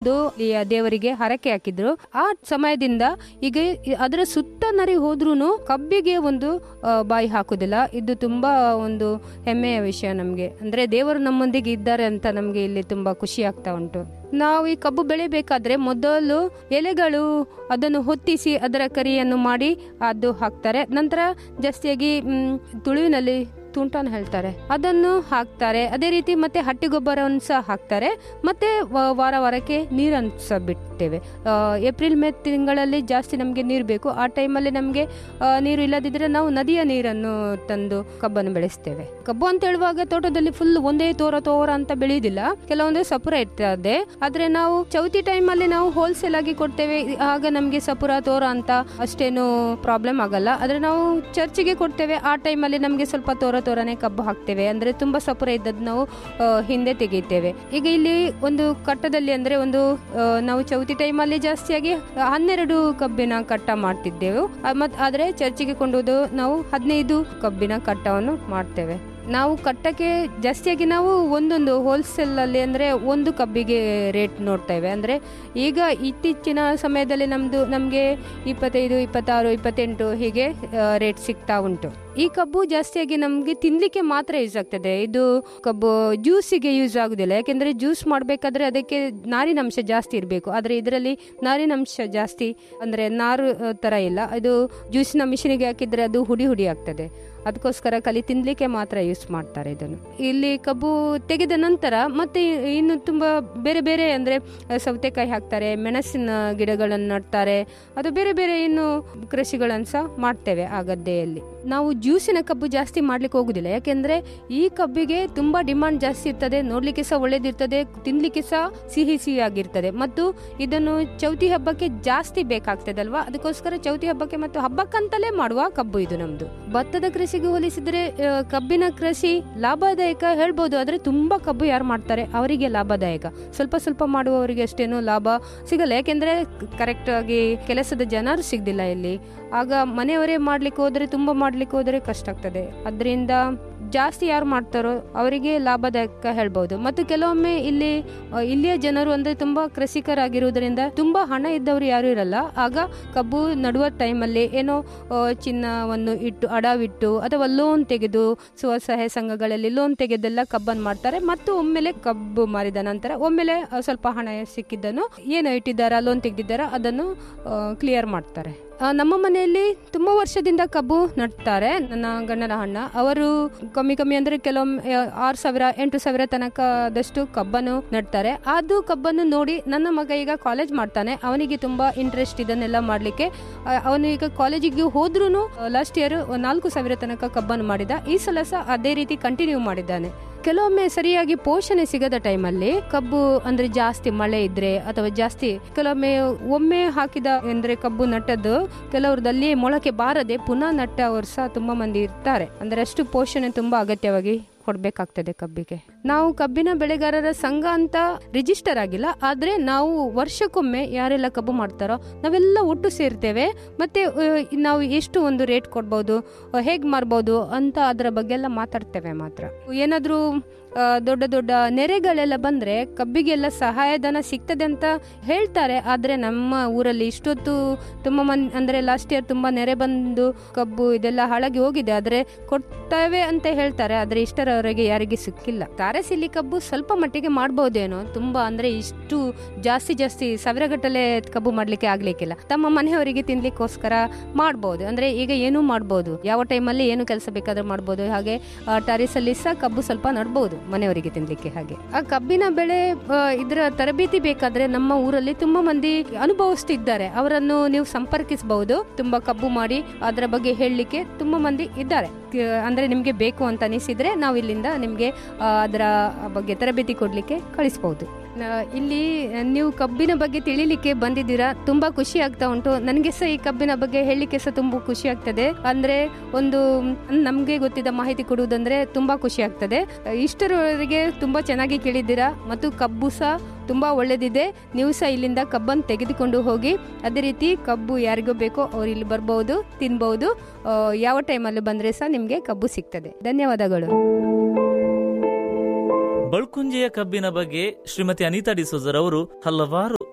ತೆಗೆದು ಈ ದೇವರಿಗೆ ಹರಕೆ ಹಾಕಿದ್ರು ಆ ಸಮಯದಿಂದ ಈಗ ಈ- ಅದರ ಸುತ್ತ ನರಿ ಹೋದ್ರೂನು ಕಬ್ಬಿಗೆ ಒಂದು ಆ, ಬಾಯಿ ಹಾಕುದಿಲ್ಲ ಇದು ತುಂಬಾ ಒಂದು ಹೆಮ್ಮೆಯ ವಿಷಯ ನಮ್ಗೆ ಅಂದ್ರೆ ದೇವರು ನಮ್ಮೊಂದಿಗೆ ಇದ್ದಾರೆ ಅಂತ ನಮ್ಗೆ ಇಲ್ಲಿ ತುಂಬಾ ಖುಷಿ ಆಗ್ತಾ ಉಂಟು ನಾವು ಈ ಕಬ್ಬು ಬೆಳಿಬೇಕಾದ್ರೆ ಮೊದಲು ಎಲೆಗಳು ಅದನ್ನು ಹೊತ್ತಿಸಿ ಅದರ ಕರಿಯನ್ನು ಮಾಡಿ ಅದು ಹಾಕ್ತಾರೆ ನಂತರ ಜಾಸ್ತಿಯಾಗಿ ಮ್, ತುಳುವಿನಲ್ಲಿ ತುಂಟಾನ್ ಹೇಳ್ತಾರೆ ಅದನ್ನು ಹಾಕ್ತಾರೆ ಅದೇ ರೀತಿ ಮತ್ತೆ ಹಟ್ಟಿ ಗೊಬ್ಬರವನ್ನು ಸಹ ಹಾಕ್ತಾರೆ ಮತ್ತೆ ವ- ವಾರ ವಾರಕ್ಕೆ ನೀರನ್ನು ಸಹ ಬಿಡ್ತೇವೆ ಆ, ಏಪ್ರಿಲ್ ಮೇ ತಿಂಗಳಲ್ಲಿ ಜಾಸ್ತಿ ನಮಗೆ ನೀರು ಬೇಕು ಆ ಟೈಮಲ್ಲಿ ನಮಗೆ ನೀರು ಇಲ್ಲದಿದ್ರೆ ನಾವು ನದಿಯ ನೀರನ್ನು ತಂದು ಕಬ್ಬನ್ನು ಬೆಳೆಸ್ತೇವೆ ಕಬ್ಬು ಅಂತ ಹೇಳುವಾಗ ತೋಟದಲ್ಲಿ ಫುಲ್ ಒಂದೇ ತೋರ ತೋರ ಅಂತ ಬೆಳೆಯುವುದಿಲ್ಲ ಕೆಲವೊಂದು ಸಪುರ ಇರ್ತದೆ ಆದ್ರೆ ನಾವು ಚೌತಿ ಟೈಮಲ್ಲಿ ನಾವು ಹೋಲ್ಸೇಲ್ ಆಗಿ ಕೊಡ್ತೇವೆ ಆಗ ನಮಗೆ ಸಪುರ ತೋರ ಅಂತ ಅಷ್ಟೇನು ಪ್ರಾಬ್ಲಮ್ ಆಗಲ್ಲ ಆದ್ರೆ ನಾವು ಚರ್ಚಿಗೆ ಕೊಡ್ತೇವೆ ಆ ಟೈಮಲ್ಲಿ ನಮಗೆ ಸ್ವಲ್ಪ ತೋರ ತೋರನೆ ಕಬ್ಬು ಹಾಕ್ತೇವೆ ಅಂದ್ರೆ ತುಂಬಾ ಸಪುರ ಇದ್ದದ್ದು ನಾವು ಆ, ಹಿಂದೆ ತೆಗಿತೇವೆ ಈಗ ಇಲ್ಲಿ ಒಂದು ಕಟ್ಟದಲ್ಲಿ ಅಂದ್ರೆ ಒಂದು ಆ, ನಾವು ಚೌತಿ ಟೈಮಲ್ಲಿ ಜಾಸ್ತಿಯಾಗಿ ಹನ್ನೆರಡು ಕಬ್ಬಿನ ಕಟ್ಟ ಮಾಡ್ತಿದ್ದೆವು ಆ, ಮತ್ ಆದ್ರೆ ಚರ್ಚಿಗೆ ಕೊಂಡೋದು ನಾವು ಹದಿನೈದು ಕಬ್ಬಿನ ಕಟ್ಟವನ್ನು ಮಾಡ್ತೇವೆ ನಾವು ಕಟ್ಟಕ್ಕೆ ಜಾಸ್ತಿಯಾಗಿ ನಾವು ಒಂದೊಂದು ಹೋಲ್ಸೇಲ್ ಅಲ್ಲಿ ಅಂದ್ರೆ ಒಂದು ಕಬ್ಬಿಗೆ ರೇಟ್ ನೋಡ್ತೇವೆ ಅಂದ್ರೆ ಈಗ ಇತ್ತೀಚಿನ ಸಮಯದಲ್ಲಿ ನಮ್ದು ನಮ್ಗೆ ಇಪ್ಪತ್ತೈದು ಇಪ್ಪತ್ತಾರು ಇಪ್ಪತ್ತೆಂಟು ಹೀಗೆ ರೇಟ್ ಸಿಗ್ತಾ ಉಂಟು ಈ ಕಬ್ಬು ಜಾಸ್ತಿಯಾಗಿ ನಮ್ಗೆ ತಿನ್ಲಿಕ್ಕೆ ಮಾತ್ರ ಯೂಸ್ ಆಗ್ತದೆ ಇದು ಕಬ್ಬು ಜ್ಯೂಸಿಗೆ ಯೂಸ್ ಆಗುದಿಲ್ಲ ಯಾಕೆಂದ್ರೆ ಜ್ಯೂಸ್ ಮಾಡ್ಬೇಕಾದ್ರೆ ಅದಕ್ಕೆ ನಾರಿನಂಶ ಜಾಸ್ತಿ ಇರಬೇಕು ಆದ್ರೆ ಇದರಲ್ಲಿ ನಾರಿನಂಶ ಜಾಸ್ತಿ ಅಂದ್ರೆ ನಾರು ಆ, ತರ ಇಲ್ಲ ಇದು ಜ್ಯೂಸಿನ ಮಿಷಿನಿಗೆ ಹಾಕಿದ್ರೆ ಅದು ಹುಡಿ ಹುಡಿ ಆಗ್ತದೆ ಅದಕ್ಕೋಸ್ಕರ ಕಲಿ ತಿನ್ಲಿಕ್ಕೆ ಮಾತ್ರ ಯೂಸ್ ಮಾಡ್ತಾರೆ ಇದನ್ನು ಇಲ್ಲಿ ಕಬ್ಬು ತೆಗೆದ ನಂತರ ಮತ್ತೆ ಇನ್ನು ತುಂಬಾ ಬೇರೆ ಬೇರೆ ಅಂದ್ರೆ ಆ, ಸೌತೆಕಾಯಿ ಹಾಕ್ತಾರೆ ಮೆಣಸಿನ ಗಿಡಗಳನ್ನು ನಡ್ತಾರೆ ಅದು ಬೇರೆ ಬೇರೆ ಇನ್ನು ಕೃಷಿಗಳನ್ನು ಸಹ ಮಾಡ್ತೇವೆ ಆ ಗದ್ದೆಯಲ್ಲಿ ನಾವು ಜ್ಯೂಸಿನ ಕಬ್ಬು ಜಾಸ್ತಿ ಮಾಡ್ಲಿಕ್ಕೆ ಹೋಗುದಿಲ್ಲ ಯಾಕೆಂದ್ರೆ ಈ ಕಬ್ಬಿಗೆ ತುಂಬಾ ಡಿಮಾಂಡ್ ಜಾಸ್ತಿ ಇರ್ತದೆ ನೋಡ್ಲಿಕ್ಕೆ ಸಹ ಒಳ್ಳೇದಿರ್ತದೆ ತಿನ್ಲಿಕ್ಕೆ ಸಹ ಸಿಹಿ ಸಿಹಿ ಆಗಿರ್ತದೆ ಮತ್ತು ಇದನ್ನು ಚೌತಿ ಹಬ್ಬಕ್ಕೆ ಜಾಸ್ತಿ ಬೇಕಾಗ್ತದೆ ಅಲ್ವಾ ಅದಕ್ಕೋಸ್ಕರ ಚೌತಿ ಹಬ್ಬಕ್ಕೆ ಮತ್ತು ಹಬ್ಬಕ್ಕಂತಲೇ ಮಾಡುವ ಕಬ್ಬು ಇದು ನಮ್ದು ಭತ್ತದ ಕೃಷಿಗೆ ಹೋಲಿಸಿದ್ರೆ ಆ, ಕಬ್ಬಿನ ಕೃಷಿ ಲಾಭದಾಯಕ ಹೇಳ್ಬೋದು ಆದ್ರೆ ತುಂಬಾ ಕಬ್ಬು ಯಾರು ಮಾಡ್ತಾರೆ ಅವರಿಗೆ ಲಾಭದಾಯಕ ಸ್ವಲ್ಪ ಸ್ವಲ್ಪ ಮಾಡುವವರಿಗೆ ಅಷ್ಟೇನು ಲಾಭ ಸಿಗಲ್ಲ ಯಾಕೆಂದ್ರೆ ಕರೆಕ್ಟ್ ಆಗಿ ಕೆಲಸದ ಜನರು ಸಿಗ್ದಿಲ್ಲ ಇಲ್ಲಿ ಆಗ ಮನೆಯವರೇ ಮಾಡ್ಲಿಕ್ಕೆ ಹೋದ್ರೆ ತುಂಬಾ ಮಾಡ್ಲಿಕ್ಕೆ ಹೋದ್ರೆ ಕಷ್ಟ ಆಗ್ತದೆ ಅದರಿಂದ ಜಾಸ್ತಿ ಯಾರು ಮಾಡ್ತಾರೋ ಅವರಿಗೆ ಲಾಭದಾಯಕ ಹೇಳ್ಬಹುದು ಮತ್ತು ಕೆಲವೊಮ್ಮೆ ಇಲ್ಲಿ ಆ, ಇಲ್ಲಿಯ ಜನರು ಅಂದ್ರೆ ತುಂಬಾ ಕೃಷಿಕರಾಗಿರುವುದರಿಂದ ತುಂಬಾ ಹಣ ಇದ್ದವರು ಯಾರು ಇರಲ್ಲ ಆಗ ಕಬ್ಬು ನಡುವ ಟೈಮಲ್ಲಿ ಏನೋ ಆ, ಚಿನ್ನವನ್ನು ಇಟ್ಟು ಅಡವಿಟ್ಟು ಅಥವಾ ಲೋನ್ ತೆಗೆದು ಸ್ವಸಹಾಯ ಸಂಘಗಳಲ್ಲಿ ಲೋನ್ ತೆಗೆದೆಲ್ಲ ಕಬ್ಬನ್ನು ಮಾಡ್ತಾರೆ ಮತ್ತು ಒಮ್ಮೆಲೆ ಕಬ್ಬು ಮಾರಿದ ನಂತರ ಒಮ್ಮೆಲೆ ಆ, ಸ್ವಲ್ಪ ಹಣ ಸಿಕ್ಕಿದ್ದನ್ನು ಏನು ಇಟ್ಟಿದ್ದಾರ ಲೋನ್ ತೆಗೆದಿದ್ದಾರ ಅದನ್ನು ಕ್ಲಿಯರ್ ಮಾಡ್ತಾರೆ ಆ, ನಮ್ಮ ಮನೆಯಲ್ಲಿ ತುಂಬಾ ವರ್ಷದಿಂದ ಕಬ್ಬು ನಡ್ತಾರೆ ನನ್ನ ಗಂಡನ ಅಣ್ಣ ಅವರು ಕಮ್ಮಿ ಕಮ್ಮಿ ಅಂದ್ರೆ ಕೆಲವೊಮ್ಮೆ ಆ, ಆರು ಸಾವಿರ ಎಂಟು ಸಾವಿರ ತನಕದಷ್ಟು ಕಬ್ಬನ್ನು ನಡ್ತಾರೆ ಅದು ಕಬ್ಬನ್ನು ನೋಡಿ ನನ್ನ ಮಗ ಈಗ ಕಾಲೇಜ್ ಮಾಡ್ತಾನೆ ಅವನಿಗೆ ತುಂಬಾ ಇಂಟ್ರೆಸ್ಟ್ ಇದನ್ನೆಲ್ಲ ಮಾಡ್ಲಿಕ್ಕೆ ಆ, ಅವನು ಈಗ ಕಾಲೇಜಿಗೆ ಹೋದ್ರೂ ಲಾಸ್ಟ್ ಇಯರ್ ನಾಲ್ಕು ಸಾವಿರ ತನಕ ಕಬ್ಬನ್ನು ಮಾಡಿದ ಈ ಸಲ ಸಹ ಅದೇ ರೀತಿ ಕಂಟಿನ್ಯೂ ಮಾಡಿದ್ದಾನೆ ಕೆಲವೊಮ್ಮೆ ಸರಿಯಾಗಿ ಪೋಷಣೆ ಸಿಗದ ಟೈಮಲ್ಲಿ ಕಬ್ಬು ಅಂದ್ರೆ ಜಾಸ್ತಿ ಮಳೆ ಇದ್ರೆ ಅಥವಾ ಜಾಸ್ತಿ ಕೆಲವೊಮ್ಮೆ ಒಮ್ಮೆ ಹಾಕಿದ ಅಂದ್ರೆ ಕಬ್ಬು ನಟ್ಟದ್ದು ಕೆಲವ್ರದಲ್ಲಿ ಮೊಳಕೆ ಬಾರದೆ ಪುನಃ ನಟ್ಟವರು ಸಹ ತುಂಬಾ ಮಂದಿ ಇರ್ತಾರೆ ಅಂದ್ರೆ ಅಷ್ಟು ಪೋಷಣೆ ತುಂಬಾ ಅಗತ್ಯವಾಗಿ ಕೊಡ್ಬೇಕಾಗ್ತದೆ ಕಬ್ಬಿಗೆ ನಾವು ಕಬ್ಬಿನ ಬೆಳೆಗಾರರ ಸಂಘ ಅಂತ ರಿಜಿಸ್ಟರ್ ಆಗಿಲ್ಲ ಆದ್ರೆ ನಾವು ವರ್ಷಕ್ಕೊಮ್ಮೆ ಯಾರೆಲ್ಲ ಕಬ್ಬು ಮಾಡ್ತಾರೋ ನಾವೆಲ್ಲ ಒಟ್ಟು ಸೇರ್ತೇವೆ ಮತ್ತೆ ಆ, ನಾವು ಎಷ್ಟು ಒಂದು ರೇಟ್ ಕೊಡ್ಬೋದು ಹೇಗೆ ಮಾರ್ಬೋದು ಅಂತ ಅದರ ಬಗ್ಗೆ ಎಲ್ಲ ಮಾತಾಡ್ತೇವೆ ಮಾತ್ರ ಏನಾದ್ರೂ ಆ, ದೊಡ್ಡ ದೊಡ್ಡ ನೆರೆಗಳೆಲ್ಲ ಬಂದ್ರೆ ಕಬ್ಬಿಗೆಲ್ಲ ಸಹಾಯಧನ ಸಿಗ್ತದೆ ಅಂತ ಹೇಳ್ತಾರೆ ಆದ್ರೆ ನಮ್ಮ ಊರಲ್ಲಿ ಇಷ್ಟೊತ್ತು ತುಂಬಾ ಮಂದಿ ಅಂದ್ರೆ ಲಾಸ್ಟ್ ಇಯರ್ ತುಂಬಾ ನೆರೆ ಬಂದು ಕಬ್ಬು ಇದೆಲ್ಲ ಹಾಳಾಗಿ ಹೋಗಿದೆ ಆದ್ರೆ ಕೊಡ್ತೇವೆ ಅಂತ ಹೇಳ್ತಾರೆ ಆದ್ರೆ ಇಷ್ಟರವರೆಗೆ ಯಾರಿಗೆ ಸಿಕ್ಕಿಲ್ಲ ತಾರಸಿಲಿ ಕಬ್ಬು ಸ್ವಲ್ಪ ಮಟ್ಟಿಗೆ ಮಾಡ್ಬೋದೇನೋ ತುಂಬಾ ಅಂದ್ರೆ ಇಷ್ಟು ಜಾಸ್ತಿ ಜಾಸ್ತಿ ಸಾವಿರಗಟ್ಟಲೆ ಕಬ್ಬು ಮಾಡ್ಲಿಕ್ಕೆ ಆಗ್ಲಿಕ್ಕಿಲ್ಲ ತಮ್ಮ ಮನೆಯವರಿಗೆ ತಿನ್ಲಿಕ್ಕೋಸ್ಕರ ಮಾಡ್ಬೋದು ಅಂದ್ರೆ ಈಗ ಏನೂ ಮಾಡ್ಬೋದು ಯಾವ ಟೈಮಲ್ಲಿ ಏನು ಕೆಲಸ ಬೇಕಾದ್ರೂ ಮಾಡ್ಬೋದು ಹಾಗೆ ಟರಿಸ್ ಅಲ್ಲಿ ಸಹ ಕಬ್ಬು ಸ್ವಲ್ಪ ನಡ್ಬೋದು ಮನೆಯವರಿಗೆ ತಿನ್ಲಿಕ್ಕೆ ಹಾಗೆ ಆ ಕಬ್ಬಿನ ಬೆಳೆ ಆ, ಇದರ ತರಬೇತಿ ಬೇಕಾದ್ರೆ ನಮ್ಮ ಊರಲ್ಲಿ ತುಂಬಾ ಮಂದಿ ಅನುಭವಿಸ್ತಿದ್ದಾರೆ ಅವರನ್ನು ನೀವು ಸಂಪರ್ಕಿಸಬಹುದು ತುಂಬಾ ಕಬ್ಬು ಮಾಡಿ ಅದರ ಬಗ್ಗೆ ಹೇಳಲಿಕ್ಕೆ ತುಂಬಾ ಮಂದಿ ಇದ್ದಾರೆ ಕ- ಅಂದ್ರೆ ನಿಮ್ಗೆ ಬೇಕು ಅಂತ ಅನಿಸಿದ್ರೆ ನಾವು ಇಲ್ಲಿಂದ ನಿಮ್ಗೆ ಆ, ಅದರ ಬಗ್ಗೆ ತರಬೇತಿ ಕೊಡ್ಲಿಕ್ಕೆ ಕಳಿಸಬಹುದು ಇಲ್ಲಿ ನೀವು ಕಬ್ಬಿನ ಬಗ್ಗೆ ತಿಳಿಲಿಕ್ಕೆ ಬಂದಿದ್ದೀರಾ ತುಂಬಾ ಖುಷಿ ಆಗ್ತಾ ಉಂಟು ನನಗೆ ಸಹ ಈ ಕಬ್ಬಿನ ಬಗ್ಗೆ ಹೇಳಲಿಕ್ಕೆ ಸಹ ತುಂಬಾ ಖುಷಿ ಆಗ್ತದೆ ಅಂದ್ರೆ ಒಂದು ನಮ್ಗೆ ಗೊತ್ತಿದ್ದ ಮಾಹಿತಿ ಕೊಡುವುದಂದ್ರೆ ತುಂಬಾ ಖುಷಿ ಆಗ್ತದೆ ಇಷ್ಟರವರೆಗೆ ತುಂಬಾ ಚೆನ್ನಾಗಿ ಕೇಳಿದ್ದೀರಾ ಮತ್ತು ಕಬ್ಬು ಸಹ ತುಂಬಾ ಒಳ್ಳೆದಿದೆ ನೀವು ಸಹ ಇಲ್ಲಿಂದ ಕಬ್ಬನ್ನು ತೆಗೆದುಕೊಂಡು ಹೋಗಿ ಅದೇ ರೀತಿ ಕಬ್ಬು ಯಾರಿಗೂ ಬೇಕೋ ಅವ್ರು ಇಲ್ಲಿ ಬರ್ಬಹುದು ತಿನ್ಬಹುದು ಆ, ಯಾವ ಟೈಮಲ್ಲಿ ಬಂದ್ರೆ ಸಹ ನಿಮ್ಗೆ ಕಬ್ಬು ಸಿಗ್ತದೆ ಧನ್ಯವಾದಗಳು ಬಳ್ಕುಂಜೆಯ ಕಬ್ಬಿನ ಬಗ್ಗೆ ಶ್ರೀಮತಿ ಅನಿತಾ ಡಿಸೋಜರ್ ಅವರು ಹಲವಾರು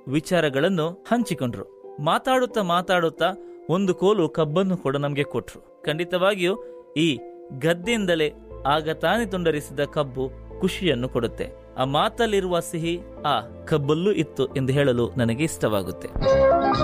ವಿಚಾರಗಳನ್ನು ಹಂಚಿಕೊಂಡ್ರು ಮಾತಾಡುತ್ತಾ ಮಾತಾಡುತ್ತಾ ಒಂದು ಕೋಲು ಕಬ್ಬನ್ನು ಕೂಡ ನಮಗೆ ಕೊಟ್ರು ಖಂಡಿತವಾಗಿಯೂ ಈ ಗದ್ದೆಯಿಂದಲೇ ಆಗ ತಾನೇ ತುಂಡರಿಸಿದ ಕಬ್ಬು ಖುಷಿಯನ್ನು ಕೊಡುತ್ತೆ ಆ ಮಾತಲ್ಲಿರುವ ಸಿಹಿ ಆ ಕಬ್ಬಲ್ಲೂ ಇತ್ತು ಎಂದು ಹೇಳಲು ನನಗೆ ಇಷ್ಟವಾಗುತ್ತೆ